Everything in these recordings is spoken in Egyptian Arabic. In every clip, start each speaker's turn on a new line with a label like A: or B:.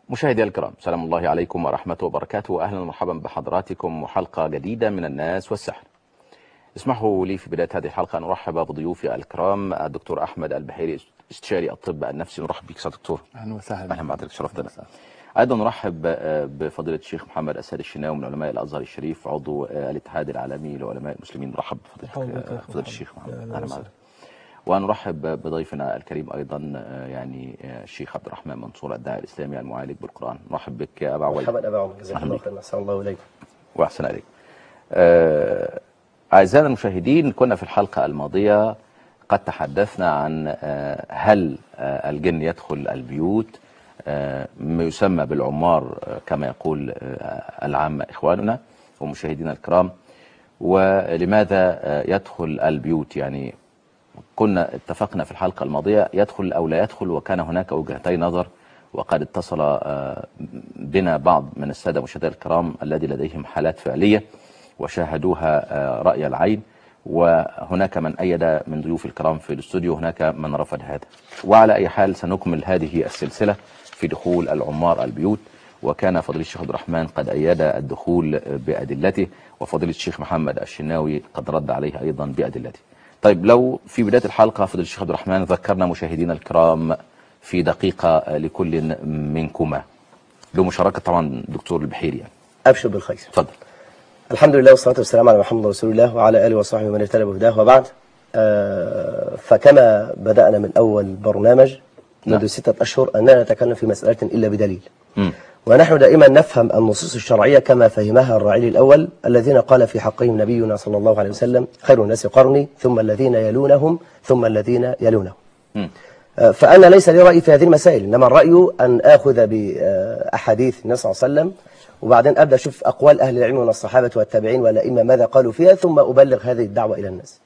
A: مشاهدي الكرام سلام الله عليكم ورحمة وبركاته وأهلا ومرحبا بحضراتكم وحلقة جديدة من الناس والسحر اسمحوا لي في بداية هذه الحلقة أن أرحب بضيوفي الكرام الدكتور أحمد البحيري استشاري الطب النفسي نرحب بك سيادة الدكتور
B: اهلا وسهلا
A: أهلا بحضرتك شرفتنا أيضا نرحب بفضيلة الشيخ محمد أسد الشناوي من علماء الأزهر الشريف عضو الاتحاد العالمي لعلماء المسلمين نرحب بفضيلتك فضيلة الشيخ محمد أهلا بحضرتك ونرحب بضيفنا الكريم ايضا يعني الشيخ عبد الرحمن منصور الداعي الاسلامي المعالج بالقران نرحب بك يا ابا عويل
C: مرحبا ابا عمر جزاك الله خير احسن الله اليك
A: واحسن اليك آه، اعزائنا المشاهدين كنا في الحلقه الماضيه قد تحدثنا عن آه، هل آه، الجن يدخل البيوت آه، ما يسمى بالعمار آه، كما يقول آه، العامه اخواننا ومشاهدينا الكرام ولماذا آه، يدخل البيوت يعني كنا اتفقنا في الحلقة الماضية يدخل أو لا يدخل وكان هناك وجهتي نظر وقد اتصل آه، بنا بعض من السادة مشاهدينا الكرام الذي لديهم حالات فعلية وشاهدوها آه، رأي العين وهناك من أيد من ضيوف الكرام في الاستوديو هناك من رفض هذا وعلى أي حال سنكمل هذه السلسلة في دخول العمار البيوت وكان فضيلة الشيخ عبد الرحمن قد أيد الدخول بأدلته وفضيلة الشيخ محمد الشناوي قد رد عليه أيضا بأدلته طيب لو في بداية الحلقة فضيلة الشيخ عبد الرحمن ذكرنا مشاهدينا الكرام في دقيقة لكل منكما بمشاركة طبعا دكتور البحيري يعني
C: ابشر بالخير
A: تفضل
C: الحمد لله والصلاه والسلام على محمد رسول الله وعلى اله وصحبه من اهتدى بهداه وبعد آه، فكما بدانا من اول برنامج منذ
A: نعم.
C: ستة أشهر أننا نتكلم في مسألة إلا بدليل
A: مم.
C: ونحن دائما نفهم النصوص الشرعية كما فهمها الراعي الأول الذين قال في حقهم نبينا صلى الله عليه وسلم خير الناس قرني ثم الذين يلونهم ثم الذين يلونهم
A: مم.
C: آه، فأنا ليس لي رأي في هذه المسائل إنما الرأي أن آخذ بأحاديث النبي صلى الله عليه وسلم وبعدين أبدأ أشوف أقوال أهل العلم من الصحابة والتابعين والأئمة ماذا قالوا فيها ثم أبلغ هذه الدعوة إلى الناس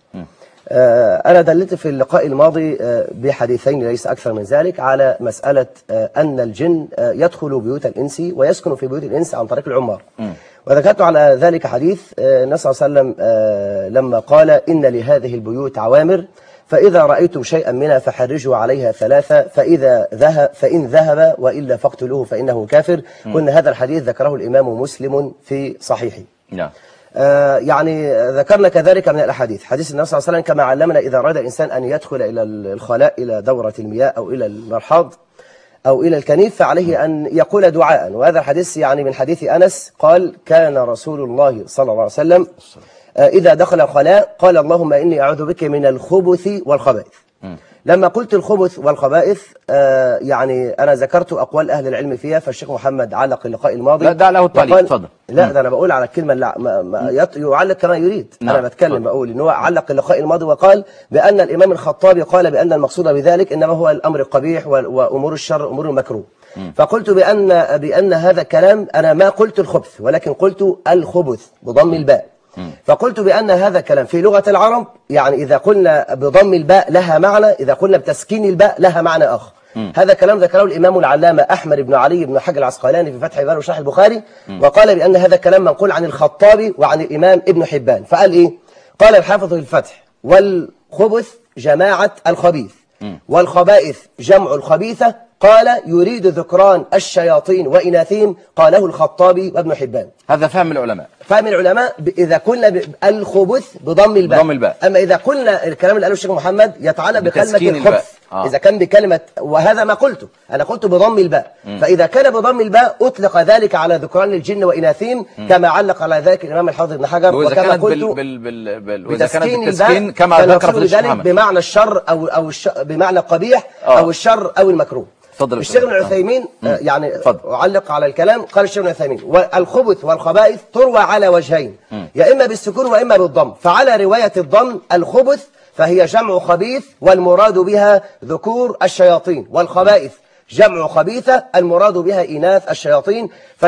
C: آه، أنا دلت في اللقاء الماضي آه، بحديثين ليس أكثر من ذلك على مسألة آه، أن الجن آه، يدخل بيوت الإنس ويسكن في بيوت الإنس عن طريق العمار وذكرت على ذلك حديث آه، النبي صلى الله عليه وسلم آه، لما قال إن لهذه البيوت عوامر فإذا رأيتم شيئا منها فحرجوا عليها ثلاثة فإذا ذهب فإن ذهب وإلا فاقتلوه فإنه كافر قلنا هذا الحديث ذكره الإمام مسلم في صحيحه
A: نعم
C: آه، يعني ذكرنا كذلك من الأحاديث حديث النبي صلى الله عليه وسلم كما علمنا إذا أراد الإنسان أن يدخل إلى الخلاء إلى دورة المياه أو إلى المرحاض أو إلى الكنيف فعليه أن يقول دعاء وهذا الحديث يعني من حديث أنس قال كان رسول الله صلى الله عليه وسلم آه، إذا دخل الخلاء قال اللهم إني أعوذ بك من الخبث والخبائث لما قلت الخبث والخبائث آه، يعني أنا ذكرت أقوال أهل العلم فيها فالشيخ محمد علق اللقاء الماضي
A: لا، ده له التعليق،
C: وقال-
A: اتفضل.
C: لا ده أنا بقول على الكلمة اللي ما ما يط- يعلق كما يريد
A: نعم،
C: أنا بتكلم
A: اتفضل.
C: بقول إن هو علق اللقاء الماضي وقال بأن الإمام الخطابي قال بأن المقصود بذلك إنما هو الأمر القبيح وال- وأمور الشر أمور المكروه فقلت بأن بأن هذا الكلام أنا ما قلت الخبث ولكن قلت الخبث بضم الباء فقلت بأن هذا كلام في لغة العرب يعني إذا قلنا بضم الباء لها معنى إذا قلنا بتسكين الباء لها معنى آخر هذا كلام ذكره الإمام العلامة أحمد بن علي بن حجر العسقلاني في فتح الباري وشرح البخاري وقال بأن هذا كلام منقول عن الخطابي وعن الإمام ابن حبان فقال إيه قال الحافظ في الفتح والخبث جماعة الخبيث والخبائث جمع الخبيثة قال يريد ذكران الشياطين وإناثهم قاله الخطابي وابن حبان
A: هذا فهم العلماء
C: فهم العلماء ب- إذا قلنا ب- الخبث بضم الباء
A: بضم الباء.
C: أما إذا قلنا الكلام اللي قاله الشيخ محمد يتعلق بكلمة
A: بتسكين
C: الخبث
A: الباء. آه.
C: إذا كان بكلمة وهذا ما قلته أنا قلت بضم الباء فإذا كان بضم الباء أطلق ذلك على ذكران الجن وإناثهم كما علق على ذلك الإمام الحافظ ابن حجر
A: وإذا
C: وكما
A: كانت
C: قلت
A: بال بال بال بال وإذا كانت
C: بتسكين
A: بالتسكين
C: الباء
A: كما
C: كان
A: ذكر
C: يقصد
A: فضيلة الشيخ
C: ذلك
A: محمد
C: بمعنى الشر أو أو الش... بمعنى القبيح
A: آه.
C: أو الشر أو المكروه
A: اتفضل يا
C: الشيخ
A: أستاذ.
C: ابن عثيمين آه، يعني
A: اتفضل.
C: أعلق على الكلام قال الشيخ ابن عثيمين والخبث والخبائث تروى على وجهين يا إما بالسكون وإما بالضم فعلى رواية الضم الخبث فهي جمع خبيث والمراد بها ذكور الشياطين والخبائث جمع خبيثة المراد بها إناث الشياطين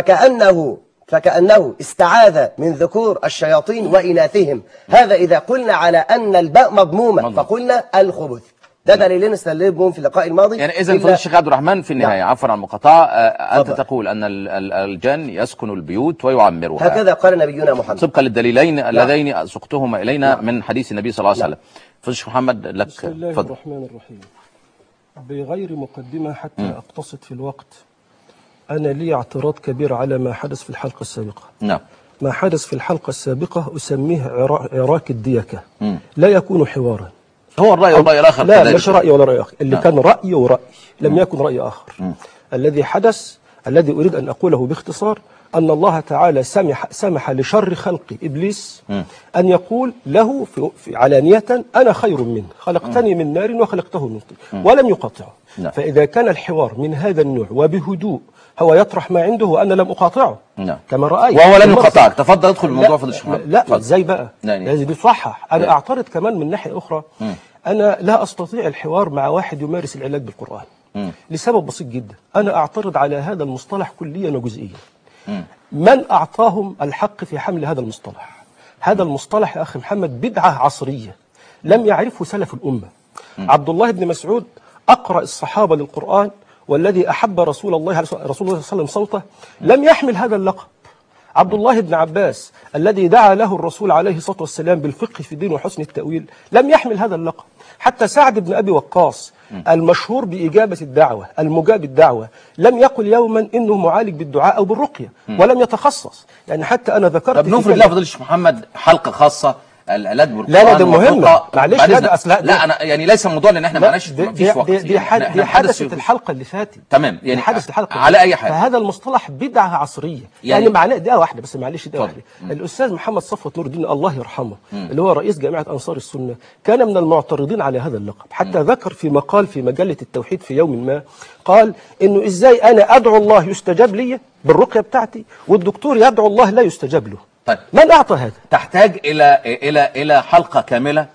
C: فكأنه فكأنه استعاذ من ذكور الشياطين وإناثهم هذا إذا قلنا على أن الباء مضمومة
A: مضموم.
C: فقلنا الخبث ده دليلين استدلنا بهم في اللقاء الماضي
A: يعني اذا
C: إلا-
A: فضيلة الشيخ عبد الرحمن في النهايه
C: نعم.
A: عفوا عن المقاطعه آه، انت
C: اتفضل.
A: تقول ان ال- ال- الجن يسكن البيوت ويعمرها
C: هكذا قال نبينا محمد
A: طبقا للدليلين اللذين سقتهما الينا من حديث النبي صلى الله عليه
C: نعم.
A: وسلم فضيلة الشيخ محمد لك
B: بسم الله
A: تفضل
B: الرحمن الرحيم بغير مقدمة حتى أقتصد في الوقت أنا لي اعتراض كبير على ما حدث في الحلقة السابقة
A: نعم
B: ما حدث في الحلقة السابقة أسميه عرا- عراك الديكة
A: مم.
B: لا يكون حوارا
A: هو الرأي والرأي الآخر
B: لا
A: كذلك.
B: مش رأي ولا رأي آخر اللي
A: نعم.
B: كان رأي ورأي لم يكن رأي آخر الذي حدث الذي أريد أن أقوله باختصار أن الله تعالى سمح, سمح لشر خلق إبليس أن يقول له في, في علانية أنا خير منه خلقتني من نار وخلقته من طين ولم يقاطعه
A: نعم.
B: فإذا كان الحوار من هذا النوع وبهدوء هو يطرح ما عنده وأنا لم أقاطعه
A: نعم.
B: كما رأيت
A: وهو لن
B: المرسل.
A: يقاطعك تفضل ادخل الموضوع
B: لا,
A: فضل الشيخ
B: لا,
A: محمد
B: لا
A: تفضل.
B: ازاي بقى
A: يعني-
B: لازم يصحح انا
A: يعني.
B: اعترض كمان من ناحيه اخرى انا لا استطيع الحوار مع واحد يمارس العلاج بالقران لسبب بسيط جدا انا اعترض على هذا المصطلح كليا وجزئيا من اعطاهم الحق في حمل هذا المصطلح هذا المصطلح يا اخي محمد بدعه عصريه لم يعرفه سلف الامه عبد الله بن مسعود اقرا الصحابه للقران والذي احب رسول الله رسول الله صلى الله عليه وسلم صوته لم يحمل هذا اللقب عبد الله بن عباس الذي دعا له الرسول عليه الصلاة والسلام بالفقه في الدين وحسن التأويل لم يحمل هذا اللقب حتى سعد بن أبي وقاص المشهور بإجابة الدعوة المجاب الدعوة لم يقل يوما إنه معالج بالدعاء أو بالرقية ولم يتخصص يعني حتى أنا ذكرت
A: طب
B: في
A: نفرض
B: كلمة-
A: لا فضل الشيخ محمد حلقة خاصة العلاج بالقرآن
B: لا، لا، ده مهمة.
A: والرقى.
B: معلش،
A: بعد
B: لا،
A: إذنك.
B: ده أصل-
A: لا أنا يعني ليس موضوع لأن احنا
B: لا،
A: معناش
B: دي,
A: مفيش
B: دي,
A: وقت
B: دي, دي,
A: يعني
B: حد
A: إحنا-
B: دي
A: إحنا حدث
B: حدثت
A: في-
B: الحلقة اللي فاتت
A: تمام، يعني
B: دي حدثت الحلقة
A: على
B: اللي
A: أي
B: فاتت.
A: حال.
B: فهذا المصطلح بدعة عصرية
A: يعني-
B: يعني, معناه دقيقة واحدة بس معلش دقيقة
A: اتفضل.
B: واحدة الأستاذ محمد صفوت نور الدين الله يرحمه اللي هو رئيس جامعة أنصار السنة كان من المعترضين على هذا اللقب حتى ذكر في مقال في مجلة التوحيد في يوم ما قال إنه إزاي أنا أدعو الله يستجاب لي بالرقية بتاعتي والدكتور يدعو الله لا يستجاب له
A: طيب.
B: من أعطى هذا؟
A: تحتاج الى الى الى حلقه كامله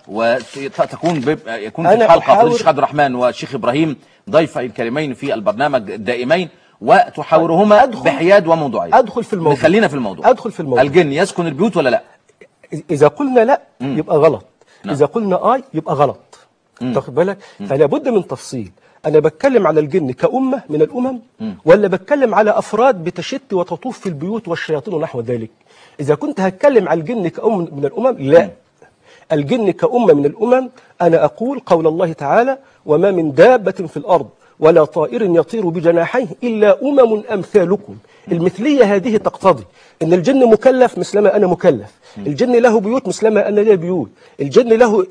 A: وتكون بيب- يكون في
B: أنا
A: الحلقه
B: أحاول-
A: فضيل الشيخ عبد الرحمن والشيخ ابراهيم ضيفي الكريمين في البرنامج الدائمين وتحاورهما
B: أدخل-
A: بحياد وموضوعيه
B: أدخل في الموضوع.
A: خلينا في الموضوع
B: أدخل في الموضوع.
A: الجن يسكن البيوت ولا لا
B: إذا قلنا لا يبقى غلط إذا قلنا آي يبقى غلط تاخد بالك فلا بد من تفصيل أنا بتكلم على الجن كأمة من الأمم ولا بتكلم على أفراد بتشت وتطوف في البيوت والشياطين ونحو ذلك إذا كنت هتكلم على الجن كأم من الأمم لا الجن كأمة من الأمم أنا أقول قول الله تعالى وما من دابة في الأرض ولا طائر يطير بجناحيه إلا أمم أمثالكم المثلية هذه تقتضي أن الجن مكلف مثلما أنا مكلف الجن له بيوت مثلما أنا لي بيوت الجن له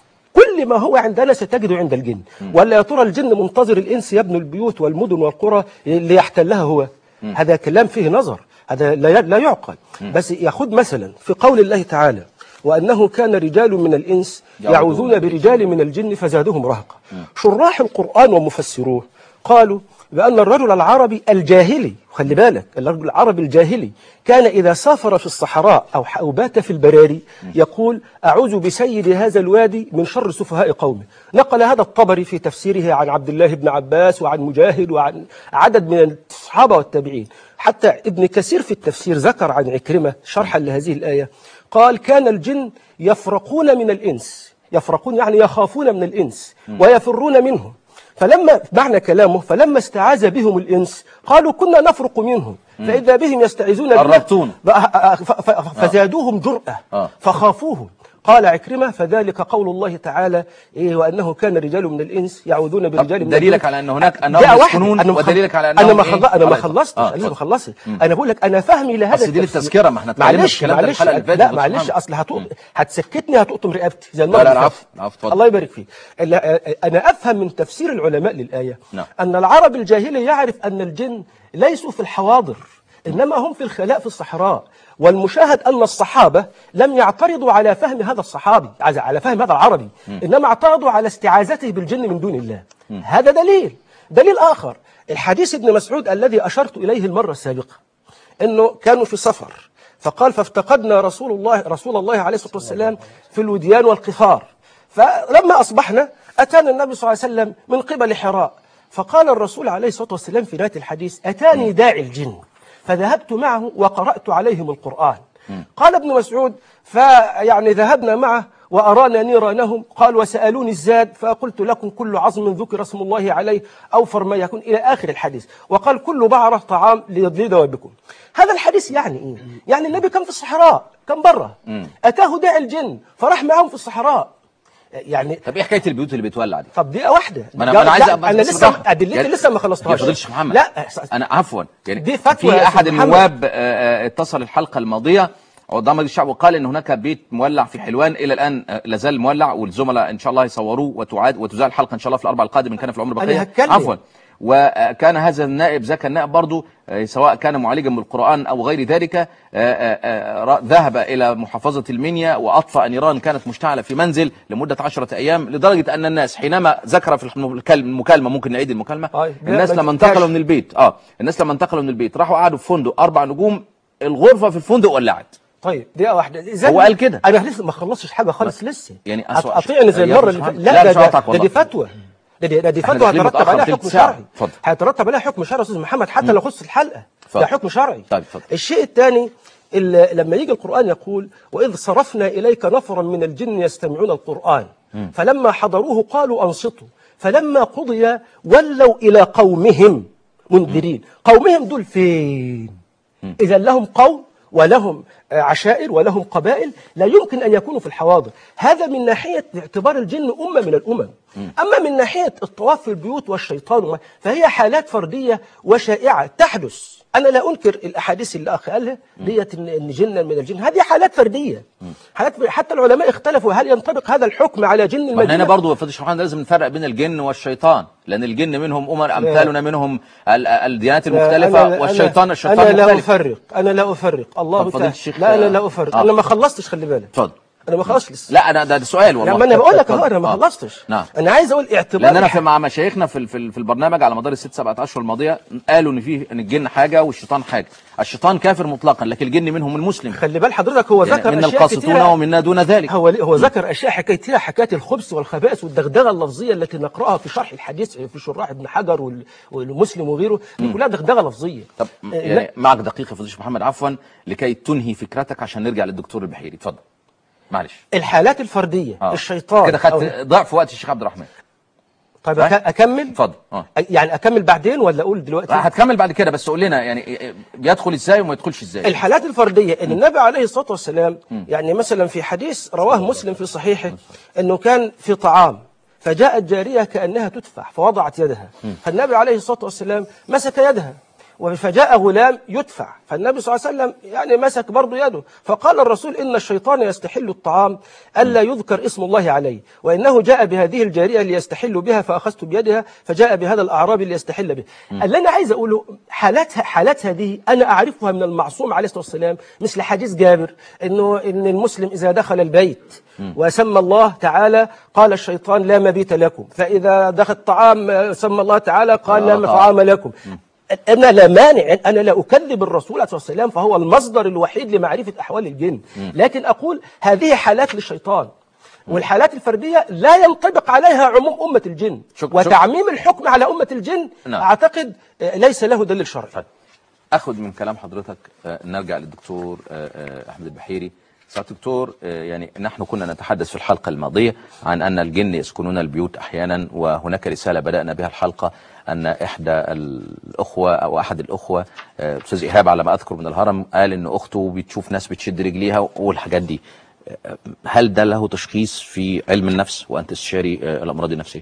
B: كل ما هو عندنا ستجده عند الجن ولا يا ترى الجن منتظر الإنس يبني البيوت والمدن والقرى ليحتلها هو هذا كلام فيه نظر هذا لا لا يعقل بس ياخذ مثلا في قول الله تعالى وأنه كان رجال من الإنس يعوذون برجال من الجن فزادهم رهقا شراح القرآن ومفسروه قالوا بأن الرجل العربي الجاهلي خلي بالك الرجل العربي الجاهلي كان إذا سافر في الصحراء أو أو بات في البراري يقول أعوذ بسيد هذا الوادي من شر سفهاء قومه نقل هذا الطبري في تفسيره عن عبد الله بن عباس وعن مجاهد وعن عدد من الصحابة والتابعين حتى ابن كثير في التفسير ذكر عن عكرمة شرحا لهذه الآية قال كان الجن يفرقون من الإنس يفرقون يعني يخافون من الإنس ويفرون منهم فلما معنى كلامه فلما استعاذ بهم الإنس قالوا كنا نفرق منهم فإذا بهم يستعيذون بالله
A: قربتون.
B: ف- ف- ف- فزادوهم جرأة
A: آه.
B: فخافوهم قال عكرمة فذلك قول الله تعالى إيه وأنه كان رجال من الإنس يعوذون برجال من
A: دليلك
B: الجن.
A: على أن هناك أنهم
B: دقيقة واحدة.
A: يسكنون
B: أنا مخل-
A: ودليلك على
B: أنا
A: أنهم
B: ما
A: إيه؟
B: خل... أنا ما
A: على-
B: خلصتش
A: آه،
B: أنا ما
A: اتفضل.
B: خلصت أنا بقول لك أنا فهمي لهذا
A: أصل دي
B: التفسير.
A: للتذكرة، ما احنا اتكلمنا
B: معلش
A: الكلام ده
B: معلش
A: الحلقة اللي فاتت
B: لا
A: يا دكتور
B: معلش
A: محمد.
B: أصل هتق... هتسكتني هتقطم رقبتي زي المرة
A: لا، لا،
B: اللي
A: العفو،
B: فاتت.
A: العفو، اتفضل.
B: الله يبارك فيك لا، أنا أفهم من تفسير العلماء للآية
A: نعم.
B: أن العرب الجاهلي يعرف أن الجن ليسوا في الحواضر إنما هم في الخلاء في الصحراء والمشاهد أن الصحابة لم يعترضوا على فهم هذا الصحابي على فهم هذا العربي إنما اعترضوا على استعاذته بالجن من دون الله هذا دليل دليل آخر الحديث ابن مسعود الذي أشرت إليه المرة السابقة انه كانوا في سفر فقال فافتقدنا رسول الله رسول الله عليه الصلاه والسلام في الوديان والقفار فلما اصبحنا اتانا النبي صلى الله عليه وسلم من قبل حراء فقال الرسول عليه الصلاه والسلام في نهايه الحديث اتاني داعي الجن فذهبت معه وقرات عليهم القران قال ابن مسعود فيعني ذهبنا معه وأرانا نيرانهم قال وسألوني الزاد فقلت لكم كل عظم ذكر اسم الله عليه أوفر ما يكون إلى آخر الحديث وقال كل بعرة طعام لدوابكم هذا الحديث يعني إيه؟ يعني النبي كان في الصحراء كان برة أتاه داعي الجن فراح معهم في الصحراء يعني
A: طب ايه حكايه البيوت اللي بتولع دي
B: طب دقيقه واحده
A: ما انا
B: لا-
A: ما انا عايز
B: لا،
A: أبقى-
B: انا
A: بس
B: لسه
A: بالراحة.
B: ادلتي
A: يعني-
B: لسه ما
A: يا
B: خلصتهاش
A: فضيله الشيخ محمد
B: لا
A: انا عفوا يعني
B: دي فتوى
A: في
B: يا
A: احد
B: أستاذ محمد.
A: النواب آه، آه، اتصل الحلقه الماضيه عضو مجلس الشعب وقال ان هناك بيت مولع في حلوان الى الان آه، لا زال مولع والزملاء ان شاء الله يصوروه وتعاد وتذاع الحلقه ان شاء الله في الاربع القادم ان كان في العمر
B: أنا
A: بقيه
B: هتكلم.
A: عفوا وكان هذا النائب ذاك النائب برضه آه، سواء كان معالجا بالقرآن أو غير ذلك آه، آه، آه، را- ذهب إلى محافظة المنيا وأطفأ نيران كانت مشتعلة في منزل لمدة عشرة أيام لدرجة أن الناس حينما ذكر في المكال- المكالمة ممكن نعيد المكالمة
B: آه، لا،
A: الناس
B: ما
A: لما
B: تنساش.
A: انتقلوا من البيت اه الناس لما انتقلوا من البيت راحوا قعدوا في فندق أربع نجوم الغرفة في الفندق ولعت
B: طيب دقيقه واحده إذا
A: هو قال كده.
B: انا لسه ما خلصتش حاجه خالص لسه
A: يعني
B: هت-
A: أسوأ
B: قاطعني زي
A: يا
B: المره
A: أبو
B: اللي
A: محمد.
B: فاتت
A: لا،
B: لا
A: مش
B: ده,
A: هقطعك
B: ده, ده
A: والله.
B: دي فتوى ده دي, ده دي
A: إحنا
B: فتوى
A: داخلين
B: هيترتب
A: متأخر
B: عليها
A: تلت
B: حكم
A: ساعة.
B: شرعي
A: اتفضل.
B: هيترتب عليها حكم شرعي يا استاذ محمد حتى لو خص الحلقه
A: اتفضل.
B: ده حكم شرعي
A: طيب، اتفضل.
B: الشيء الثاني ال- لما يجي القرآن يقول وإذ صرفنا إليك نفرا من الجن يستمعون القرآن فلما حضروه قالوا أنصتوا فلما قضي ولوا إلى قومهم منذرين قومهم دول فين إذا لهم قوم ولهم آه، عشائر ولهم قبائل لا يمكن أن يكونوا في الحواضر هذا من ناحية اعتبار الجن أمة من الأمم أما من ناحية الطواف في البيوت والشيطان وما- فهي حالات فردية وشائعة تحدث أنا لا أنكر الأحاديث اللي أخي قالها ديت إن إن جنا من الجن هذه حالات فردية حالات حتى العلماء اختلفوا هل ينطبق هذا الحكم على جن
A: ما احنا هنا
B: المدينة
A: برضه فضل الشيخ محمد لازم نفرق بين الجن والشيطان لان الجن منهم امم امثالنا منهم ال- الديانات المختلفه
B: أنا-
A: والشيطان
B: أنا-
A: الشيطان
B: أنا لا
A: مختلف
B: أفرق أنا لا أفرق الله
A: طب فضيلة
B: تعالى
A: الشيخ،
B: لا أنا لا أفرق
A: آه.
B: أنا ما خلصتش خلي بالك
A: اتفضل
B: أنا ما خلصتش لسه
A: لا انا ده, ده سؤال والله
B: لا ما انا بقول لك اهو
A: اتفضل.
B: انا ما
A: آه.
B: خلصتش
A: نعم
B: انا عايز اقول اعتبار
A: لان انا
B: الح-
A: في مع مشايخنا في ال- في ال- في البرنامج على مدار الست سبعة اشهر الماضيه قالوا ان في ان الجن حاجه والشيطان حاجه الشيطان كافر مطلقا لكن الجن منهم المسلم
B: خلي بال حضرتك هو
A: يعني
B: ذكر
A: منا
B: اشياء
A: القاسطون
B: كتيره
A: ومنا دون ذلك
B: هو هو ذكر اشياء حكايه كتيره حكايه الخبث والخبائث والدغدغه اللفظيه التي نقراها في شرح الحديث في شراح ابن حجر وال- والمسلم وغيره دي كلها دغدغه لفظيه
A: طب
B: آه،
A: يعني معك دقيقه فضيله الشيخ محمد عفوا لكي تنهي فكرتك عشان نرجع للدكتور البحيري اتفضل معلش
B: الحالات الفرديه
A: آه.
B: الشيطان
A: كده
B: أو-
A: خدت ضعف وقت الشيخ عبد الرحمن
B: طيب
A: ها؟
B: أك- اكمل
A: اتفضل اه
B: يعني اكمل بعدين ولا اقول دلوقتي
A: هتكمل بعد كده بس قول لنا يعني بيدخل ازاي وما يدخلش ازاي
B: الحالات الفردية ان النبي عليه الصلاة والسلام يعني مثلا في حديث رواه مسلم في صحيحه انه كان في طعام فجاءت جارية كأنها تدفع فوضعت يدها فالنبي عليه الصلاة والسلام مسك يدها فجاء غلام يدفع فالنبي صلى الله عليه وسلم يعني مسك برضه يده فقال الرسول إن الشيطان يستحل الطعام ألا يذكر اسم الله عليه وإنه جاء بهذه الجارية ليستحل بها فأخذت بيدها فجاء بهذا الأعرابي ليستحل به اللي أنا عايز أقوله حالاتها حالاتها دي أنا أعرفها من المعصوم عليه الصلاة والسلام مثل حديث جابر إنه إن المسلم إذا دخل البيت وسمى الله تعالى قال الشيطان لا مبيت لكم فإذا دخل الطعام سمى الله تعالى قال لا
A: آه،
B: طعام لكم أنا لا مانع أنا لا أكذب الرسول عليه الصلاة والسلام فهو المصدر الوحيد لمعرفة أحوال الجن لكن أقول هذه حالات للشيطان والحالات الفردية لا ينطبق عليها عموم أمة الجن
A: شك-
B: وتعميم الحكم على أمة الجن
A: نعم.
B: أعتقد آه، ليس له دليل شرعي
A: طيب. اخد من كلام حضرتك آه، نرجع للدكتور آه، آه، احمد البحيري سعاده الدكتور آه، يعني نحن كنا نتحدث في الحلقه الماضيه عن ان الجن يسكنون البيوت احيانا وهناك رساله بدانا بها الحلقه ان احدى الاخوه او احد الاخوه آه، استاذ ايهاب على ما اذكر من الهرم قال ان اخته بتشوف ناس بتشد رجليها والحاجات دي آه، هل ده له تشخيص في علم النفس وانت استشاري آه، الامراض النفسيه؟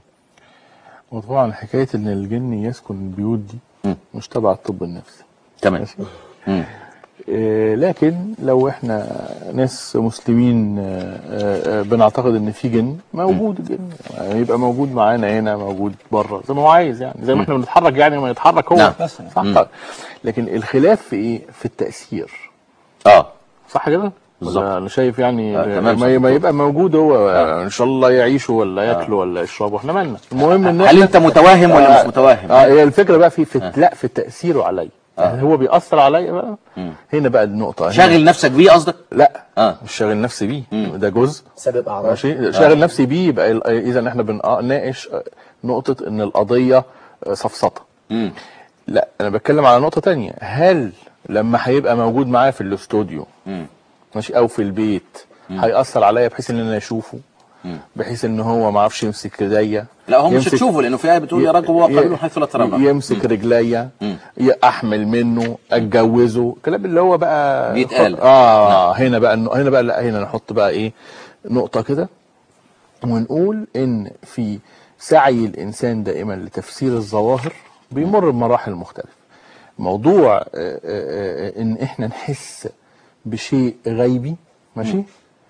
D: وطبعا حكايه ان الجن يسكن البيوت دي
A: مم.
D: مش تبع الطب النفسي
A: تمام
D: ماشي
A: مم.
D: آه، لكن لو احنا ناس مسلمين آه، آه، آه، بنعتقد ان في جن موجود الجن يعني يبقى موجود معانا هنا موجود بره زي ما هو عايز يعني زي ما احنا بنتحرك يعني ما يتحرك هو
A: نعم.
D: صح لكن الخلاف في ايه في التاثير
A: اه
D: صح كده
A: بالظبط.
D: ولا انا شايف يعني
A: آه، تمام، صح.
D: ما, ما يبقى موجود هو ان شاء الله يعيشوا ولا ياكلوا ولا يشربوا احنا مالنا المهم ان
A: هل
D: احنا
A: انت متوهم ولا مش متوهم؟
D: اه هي الفكره بقى في, في لا في تاثيره عليا يعني هو بيأثر عليا بقى هنا بقى النقطه هنا.
A: شاغل نفسك بيه قصدك؟
D: لا
A: اه
D: مش شاغل نفسي بيه ده جزء
C: سبب اعراض
D: ماشي شاغل نفسي بيه يبقى ال- اذا احنا بنناقش نقطه ان القضيه سفسطه
A: مم.
D: لا انا بتكلم على نقطه تانية هل لما هيبقى موجود معايا في الاستوديو
A: مم.
D: ماشي او في البيت هيأثر عليا بحيث ان انا اشوفه بحيث ان هو ما اعرفش يمسك ايديا
A: لا هو مش
D: يمسك-
A: هتشوفه لانه في ايه بتقول يا رجل هو
D: ي-
A: قليل حيث لا ترى
D: يمسك رجليا ي- احمل منه اتجوزه الكلام اللي هو بقى
A: بيتقال.
D: اه هنا بقى هنا بقى لا هنا نحط بقى ايه نقطه كده ونقول ان في سعي الانسان دائما لتفسير الظواهر بيمر بمراحل مختلفه موضوع آه، آه، آه، ان احنا نحس بشيء غيبي ماشي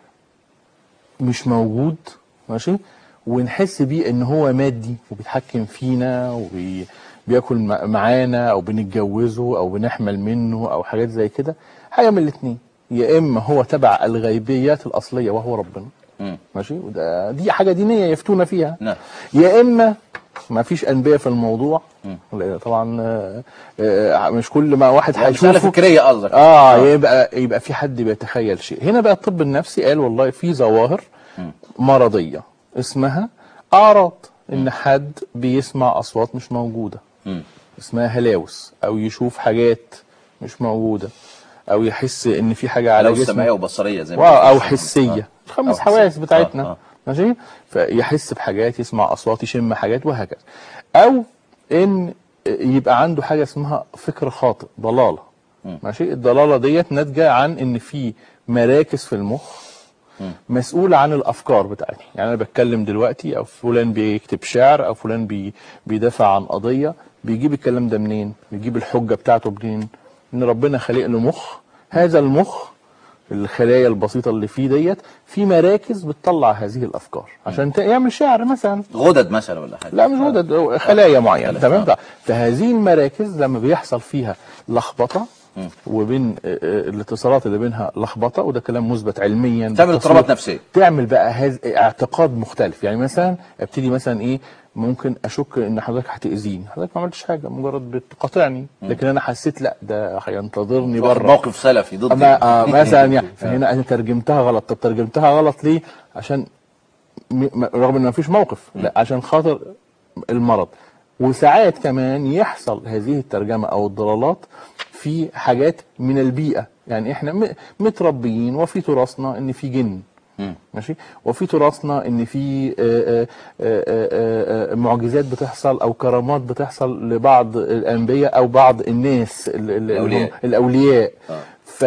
D: مش موجود ماشي ونحس بيه ان هو مادي وبيتحكم فينا وبياكل معانا او بنتجوزه او بنحمل منه او حاجات زي كده حاجه من الاثنين يا اما هو تبع الغيبيات الاصليه وهو ربنا
A: مم.
D: ماشي وده دي حاجه دينيه يفتون فيها
A: نعم.
D: يا اما ما فيش انبياء في الموضوع لأن طبعا آه، آه، مش كل ما واحد
A: يعني مسألة
D: هيشوفه
A: فكرية قصدك
D: اه يبقى يبقى في حد بيتخيل شيء هنا بقى الطب النفسي قال والله في ظواهر مرضيه اسمها اعراض ان حد بيسمع اصوات مش موجوده
A: مم.
D: اسمها هلاوس او يشوف حاجات مش موجوده او يحس ان في حاجه على
A: لو
D: جسمه
A: سمعية وبصرية زي ما
D: واو،
A: قلت.
D: او
A: آه.
D: حسيه
A: أو
D: الخمس
A: حسية.
D: حواس بتاعتنا
A: آه، آه.
D: ماشي فيحس بحاجات يسمع اصوات يشم حاجات وهكذا او ان يبقى عنده حاجه اسمها فكر خاطئ ضلاله ماشي الضلاله ديت ناتجه عن ان في مراكز في المخ مسؤولة عن الأفكار بتاعتي يعني أنا بتكلم دلوقتي أو فلان بيكتب شعر أو فلان بي بيدافع عن قضية بيجيب الكلام ده منين بيجيب الحجة بتاعته منين إن ربنا خلق له مخ هذا المخ الخلايا البسيطة اللي فيه ديت في مراكز بتطلع هذه الأفكار عشان ت- يعمل شعر مثلا
A: غدد مثلا ولا حاجة
D: لا مش غدد خلايا معينه
A: خلايا.
D: تمام فهذه المراكز لما بيحصل فيها لخبطه وبين آه، آه، الاتصالات اللي بينها لخبطه وده كلام مثبت علميا
A: تعمل
D: بالتصوير.
A: اضطرابات نفسية.
D: تعمل بقى هذا اعتقاد مختلف يعني مثلا ابتدي مثلا ايه ممكن اشك ان حضرتك هتاذيني حضرتك ما عملتش حاجه مجرد بتقاطعني لكن انا حسيت لا ده هينتظرني
A: واخد
D: بره
A: موقف سلفي ضد
D: ما آه مثلا يعني فهنا انا ترجمتها غلط طب ترجمتها غلط ليه عشان م- م- رغم ان مفيش موقف لا عشان خاطر المرض وساعات كمان يحصل هذه الترجمه او الضلالات في حاجات من البيئه يعني احنا م- متربيين وفي تراثنا ان في جن ماشي وفي تراثنا ان في آه، آه، آه، آه، آه، معجزات بتحصل او كرامات بتحصل لبعض الانبياء او بعض الناس ال- ال- اللي هم
A: الأولياء.
D: الاولياء
A: آه.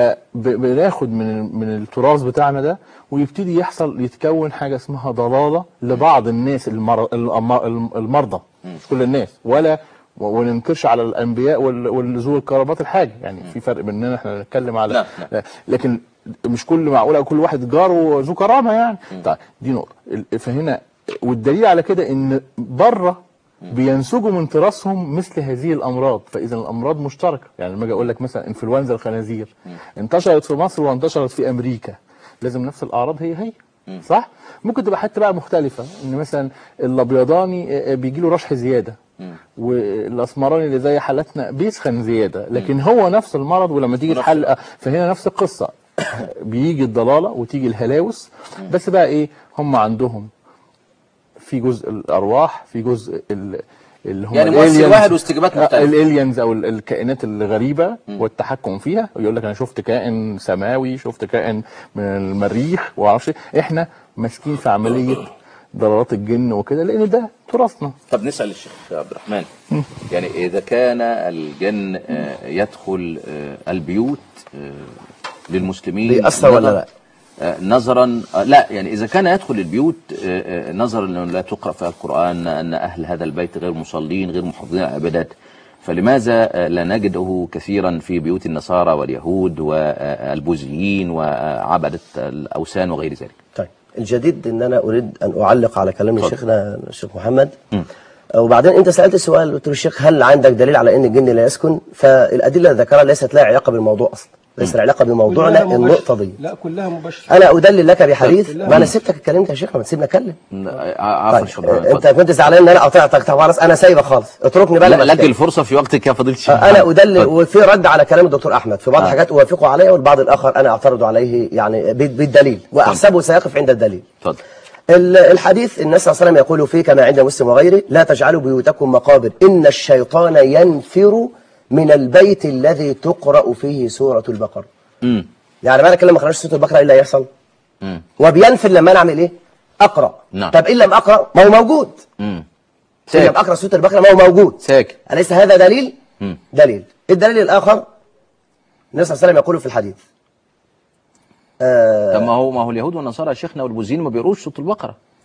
D: فبناخد من من التراث بتاعنا ده ويبتدي يحصل يتكون حاجه اسمها ضلاله لبعض الناس المر... الأم- المرضى مش كل الناس ولا وما ننكرش على الانبياء وال- والذو الكرامات الحاجه يعني في فرق بيننا احنا نتكلم على
A: نعم، نعم.
D: لكن مش كل معقوله كل واحد جاره ذو كرامه يعني طيب دي نقطه ال- فهنا والدليل على كده ان بره بينسجوا من تراثهم مثل هذه الامراض فاذا الامراض مشتركه يعني لما اجي اقول لك مثلا انفلونزا الخنازير انتشرت في مصر وانتشرت في امريكا لازم نفس الاعراض هي هي صح ممكن تبقى حتى بقى مختلفه ان مثلا الابيضاني بيجي له رشح زياده والاسمراني اللي زي حالتنا بيسخن زياده لكن هو نفس المرض ولما تيجي الحلقه فهنا نفس القصه بيجي الضلاله وتيجي الهلاوس بس بقى ايه هم عندهم في جزء الارواح في جزء ال- اللي هم
A: يعني مؤثر
D: الaliens.
A: واحد واستجابات
D: آه،
A: مختلفة.
D: الالينز او ال- الكائنات الغريبه والتحكم فيها ويقول لك انا شفت كائن سماوي شفت كائن من المريخ ومعرفش إيه. احنا ماسكين في عمليه ضلالات الجن وكده لان ده تراثنا
A: طب نسأل الشيخ عبد الرحمن يعني إذا كان الجن آه، يدخل آه، البيوت آه، للمسلمين
C: بيأثر ولا
A: نظر-
C: لا؟
A: آه، نظرا آه، لا يعني إذا كان يدخل البيوت آه، آه، نظرا أنه لا تقرأ فيها القرآن أن أهل هذا البيت غير مصلين غير محافظين على العبادات فلماذا آه، لا نجده كثيرا في بيوت النصارى واليهود والبوذيين وعبدة الأوثان وغير ذلك
C: طيب الجديد ان انا اريد ان اعلق على كلام شيخنا الشيخ محمد وبعدين انت سالت السؤال قلت له الشيخ هل عندك دليل على ان الجن لا يسكن فالادله اللي ذكرها ليست لها علاقه بالموضوع اصلا ليس لها علاقه بموضوعنا
B: كلها مباشرة.
C: النقطه دي
B: لا كلها مباشره
C: انا ادلل لك بحديث
B: لا.
C: ما انا سبتك اتكلمت يا شيخ ما تسيبني اتكلم
A: عفوا
C: طيب
A: شكرا
C: آه، انت كنت زعلان ان انا قطعتك طب خلاص انا سايبك خالص اتركني بقى لما
A: لك
C: أتكلم.
A: الفرصة في وقتك يا فضيلة الشيخ
C: انا ادلل
A: اتفضل.
C: وفي رد على كلام الدكتور احمد في بعض الحاجات اوافقه عليه والبعض الاخر انا اعترض عليه يعني بال- بالدليل واحسبه سيقف عند الدليل
A: اتفضل
C: ال- الحديث النبي صلى الله عليه وسلم يقول فيه كما عند مسلم وغيره لا تجعلوا بيوتكم مقابر إن الشيطان ينفر من البيت الذي تقرأ فيه سورة البقرة
A: امم
C: يعني معنى كلمة ما قرأش سورة البقرة إيه اللي هيحصل
A: امم
C: وبينفر لما أنا أعمل إيه أقرأ
A: نعم.
C: طب إن لم أقرأ ما هو موجود
A: امم
C: إن لم
A: ساكت
C: أقرأ سورة البقرة ما هو موجود
A: ساكت
C: أليس هذا دليل
A: مم.
C: دليل الدليل الآخر النبي صلى الله عليه وسلم يقول في الحديث آه
A: طب ما هو ما هو اليهود والنصارى يا شيخنا والبوذيين ما بيقروش صوت البقرة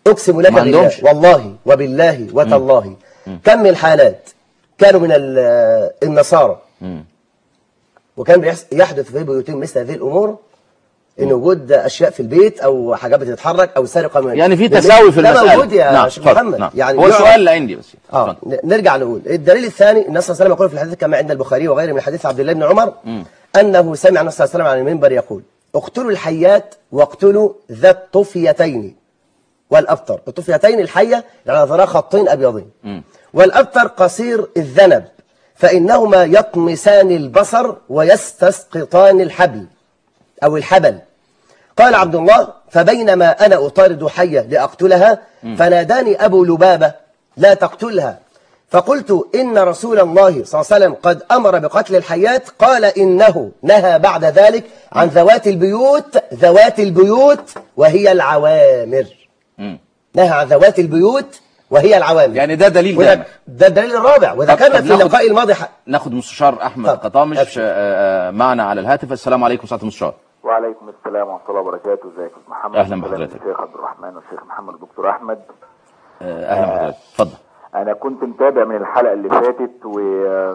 C: أقسم لك
A: ما
C: بالله
A: عندهمش.
C: والله وبالله وتالله كم من حالات كانوا من ال- النصارى
A: مم.
C: وكان بيحس- يحدث في بيوتهم مثل هذه الأمور إن وجود أشياء في البيت أو حاجات بتتحرك أو سرقة من
A: يعني في
C: من-
A: تساوي في
C: ده
A: المسألة
C: موجود يا
A: نعم،
C: شيخ
A: اتفضل،
C: محمد
A: نعم.
C: يعني
A: هو
C: يعرف-
A: السؤال اللي عندي بس
C: اه
A: اتفضل.
C: ن- نرجع نقول الدليل الثاني النبي صلى الله عليه وسلم يقول في الحديث كما عند البخاري وغيره من حديث عبد الله بن عمر انه سمع النبي صلى الله عليه وسلم على المنبر يقول اقتلوا الحيات واقتلوا ذا الطفيتين والابتر الطفيتين الحيه يعني على ظهرها خطين ابيضين والابتر قصير الذنب فانهما يطمسان البصر ويستسقطان الحبل او الحبل قال عبد الله فبينما أنا أطارد حية لأقتلها فناداني أبو لبابة لا تقتلها فقلت إن رسول الله صلى الله عليه وسلم قد أمر بقتل الحيات قال إنه نهى بعد ذلك عن ذوات البيوت ذوات البيوت وهي العوامر
A: مم.
C: نهى عن ذوات البيوت وهي العوامر
A: يعني ده دليل
C: وده,
A: جامع
C: ده الدليل الرابع وذكرنا
A: طب
C: في
A: ناخد-
C: اللقاء الماضي ح-
A: ناخد مستشار احمد
C: طب،
A: قطامش
C: أبشر.
A: آه، آه، معنا على الهاتف السلام عليكم سعاده المستشار
E: وعليكم السلام ورحمه الله وبركاته ازيك يا استاذ محمد
A: أهلا
E: سلام
A: بحضرتك.
E: الشيخ عبد الرحمن والشيخ محمد والدكتور احمد
A: آه، اهلا بحضرتك اتفضل
E: انا كنت متابع من الحلقه اللي فاتت و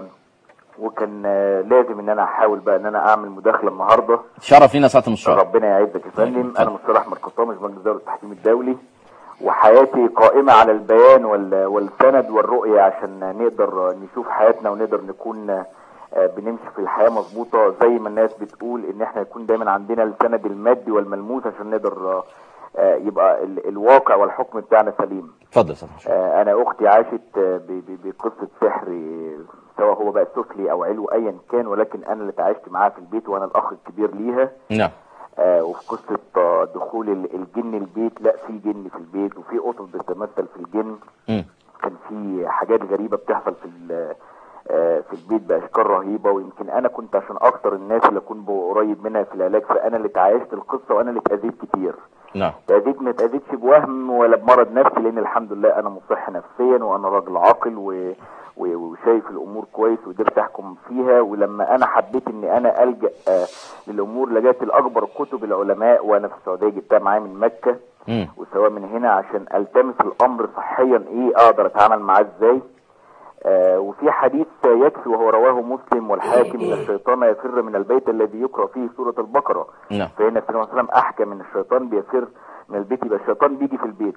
E: وكان آه، لازم ان انا احاول بقى ان انا اعمل مداخله النهارده
A: شرف لينا سعاده المستشار
E: ربنا يعزك يا فندم
A: اتفضل.
E: انا مستر احمد قطامش مجلس دوله التحكيم الدولي وحياتي قائمه على البيان وال- والسند والرؤيه عشان نقدر نشوف حياتنا ونقدر نكون آه، بنمشي في الحياه مظبوطه زي ما الناس بتقول ان احنا يكون دايما عندنا السند المادي والملموس عشان نقدر آه، آه، يبقى ال- الواقع والحكم بتاعنا سليم
A: اتفضل يا سعاده المستشار
E: آه، انا اختي عاشت آه، ب- ب- بقصه سحر آه، سواء هو بقى سفلي او علو ايا كان ولكن انا اللي تعايشت معاها في البيت وانا الاخ الكبير ليها
A: نعم
E: آه، وفي قصه آه، دخول ال- الجن البيت لا في جن في البيت وفي قطط بتتمثل في الجن
A: مم.
E: كان في حاجات غريبه بتحصل في ال- آه، في البيت باشكال رهيبه ويمكن انا كنت عشان اكتر الناس اللي اكون قريب منها في العلاج فانا اللي تعايشت القصه وانا اللي اتاذيت كتير
A: نعم
E: تأذيت ما تأذيتش بوهم ولا بمرض نفسي لأن الحمد لله أنا مصح نفسيا وأنا راجل عاقل و... و... وشايف الأمور كويس وقدرت أحكم فيها ولما أنا حبيت إن أنا ألجأ آه للأمور لجأت لأكبر كتب العلماء وأنا في السعودية جبتها معايا من مكة
A: مم.
E: وسواء من هنا عشان ألتمس الأمر صحيا إيه أقدر أتعامل معاه إزاي آه وفي حديث يكفي وهو رواه مسلم والحاكم ان الشيطان يفر من البيت الذي يقرا فيه سوره البقره
A: نعم.
E: فهنا النبي صلى الله عليه وسلم احكى من الشيطان بيفر من البيت يبقى الشيطان بيجي في البيت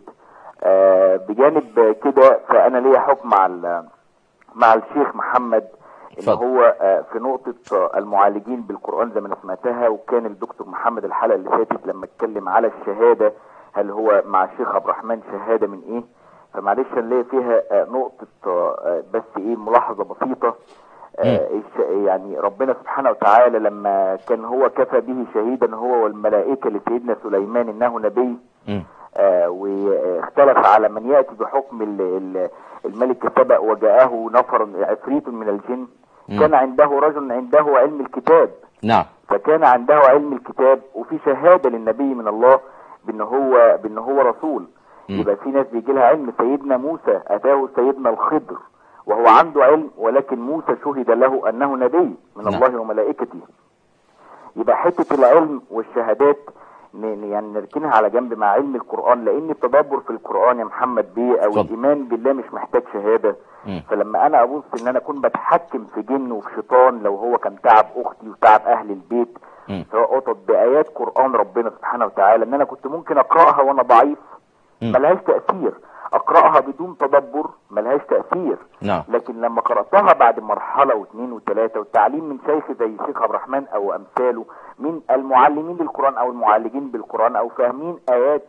E: آه بجانب كده فانا ليا حكم مع ال- مع الشيخ محمد ان
A: اتفضل.
E: هو آه، في نقطة آه، المعالجين بالقرآن زي ما انا سمعتها وكان الدكتور محمد الحلقة اللي فاتت لما اتكلم على الشهادة هل هو مع الشيخ عبد الرحمن شهادة من ايه فمعلش نلاقي فيها آه، نقطة آه، آه، بس ايه ملاحظة بسيطة آه، الش- يعني ربنا سبحانه وتعالى لما كان هو كفى به شهيدا هو والملائكة لسيدنا سليمان انه نبي
A: مم.
E: آه، واختلف على من ياتي بحكم ال- ال- الملك سبأ وجاءه نفر عفريت من الجن كان عنده رجل عنده علم الكتاب
A: نعم
E: فكان عنده علم الكتاب وفي شهاده للنبي من الله بان هو بان هو رسول يبقى في ناس بيجي لها علم سيدنا موسى اتاه سيدنا الخضر وهو عنده علم ولكن موسى شهد له انه نبي من
A: نعم.
E: الله وملائكته يبقى حته العلم والشهادات ن- ن- يعني نركنها على جنب مع علم القران لان التدبر في القران يا محمد بيه او
A: اتفضل.
E: الايمان بالله مش محتاج شهاده
A: مم.
E: فلما انا ابص ان انا اكون بتحكم في جن وفي شيطان لو هو كان تعب اختي وتعب اهل البيت
A: مم.
E: سواء قطط بايات قران ربنا سبحانه وتعالى ان انا كنت ممكن اقراها وانا ضعيف
A: مم.
E: ملهاش تاثير اقراها بدون تدبر ملهاش تاثير
A: نعم
E: لكن لما قراتها بعد مرحله واثنين وثلاثه والتعليم من شيخ زي الشيخ عبد الرحمن او امثاله من المعلمين للقران او المعالجين بالقران او فاهمين ايات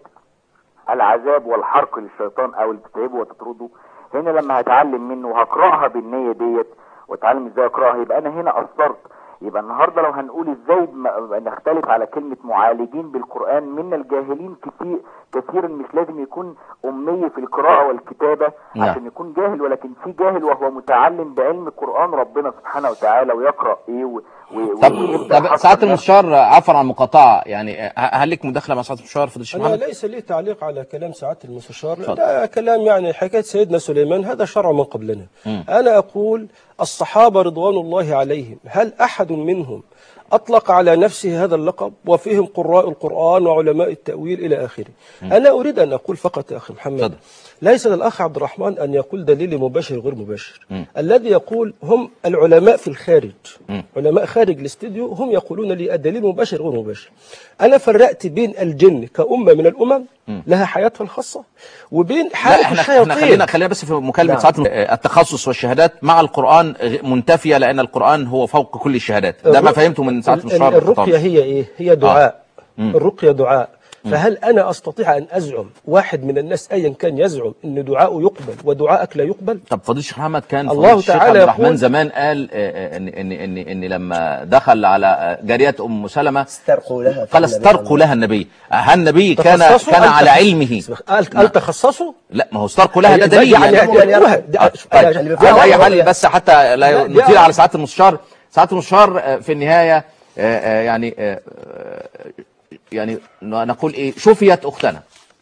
E: العذاب والحرق للشيطان او اللي بتتعبه وتطرده هنا لما هتعلم منه وهقراها بالنيه ديت واتعلم ازاي اقراها يبقى انا هنا قصرت يبقى النهارده لو هنقول ازاي م- نختلف على كلمه معالجين بالقران من الجاهلين كتير كثيرا مش لازم يكون امي في القراءه والكتابه
A: نعم.
E: عشان يكون جاهل ولكن في جاهل وهو متعلم بعلم قران ربنا سبحانه وتعالى ويقرا ايه و... و...
A: طب
E: ويبدأ
A: طب
E: يحصل
A: سعاده
E: نفسه.
A: المستشار عفوا عن المقاطعه يعني ه- هل لك مداخله مع سعاده المستشار فضيله الشيخ
B: أنا
A: محمد؟
B: ليس لي تعليق على كلام سعادة المستشار
A: اتفضل.
B: ده كلام يعني حكاية سيدنا سليمان هذا شرع من قبلنا أنا أقول الصحابة رضوان الله عليهم هل أحد منهم أطلق على نفسه هذا اللقب وفيهم قراء القرآن وعلماء التأويل إلى آخره أنا أريد أن أقول فقط يا أخي محمد
A: تفضل.
B: ليس للأخ عبد الرحمن أن يقول دليل مباشر غير مباشر الذي يقول هم العلماء في الخارج علماء خارج الاستديو هم يقولون لي الدليل مباشر غير مباشر أنا فرقت بين الجن كأمة من الأمم لها حياتها الخاصة وبين
A: لا
B: حالة
A: احنا احنا
B: الشياطين
A: خلينا خلينا بس في مكالمه
C: نعم.
A: ساعات التخصص والشهادات مع القران غ- منتفيه لان القران هو فوق كل الشهادات ده ما
B: الرق-
A: فهمته من ساعه
B: ال-
A: مشوار
B: الرقية
A: الخطاب.
B: هي إيه؟ هي دعاء الرقية دعاء فهل أنا أستطيع أن أزعم واحد من الناس أيا كان يزعم أن دعاؤه يقبل ودعاءك لا يقبل
A: طب فضيل الشيخ محمد كان
B: الله
A: فضيل الشيخ
B: تعالى
A: عبد الرحمن
B: يقول-
A: زمان قال آه، آه، ان ان ان ان لما دخل على آه، جاريه ام سلمه
C: استرقوا لها
A: قال استرقوا لها النبي هل النبي كان
B: تخصصوا
A: كان
B: أم
A: على
B: تخص-
A: علمه
B: قال قال تخصصوا
A: لا ما هو استرقوا لها ده
B: يعني-
A: دليل
B: يعني-
A: يعني
B: يعني-
C: يأخذ.
B: ده-
A: آه، طيب
B: يعني-
C: اللي
A: على اي
C: بيفهم
A: حال
C: هو-
A: بس حتى لا
B: لا، دي
A: نطيل
B: أول-
A: على سعاده المستشار سعاده المستشار آه، في النهايه آه، آه، يعني آه، آه، يعني نقول ايه شفيت اختنا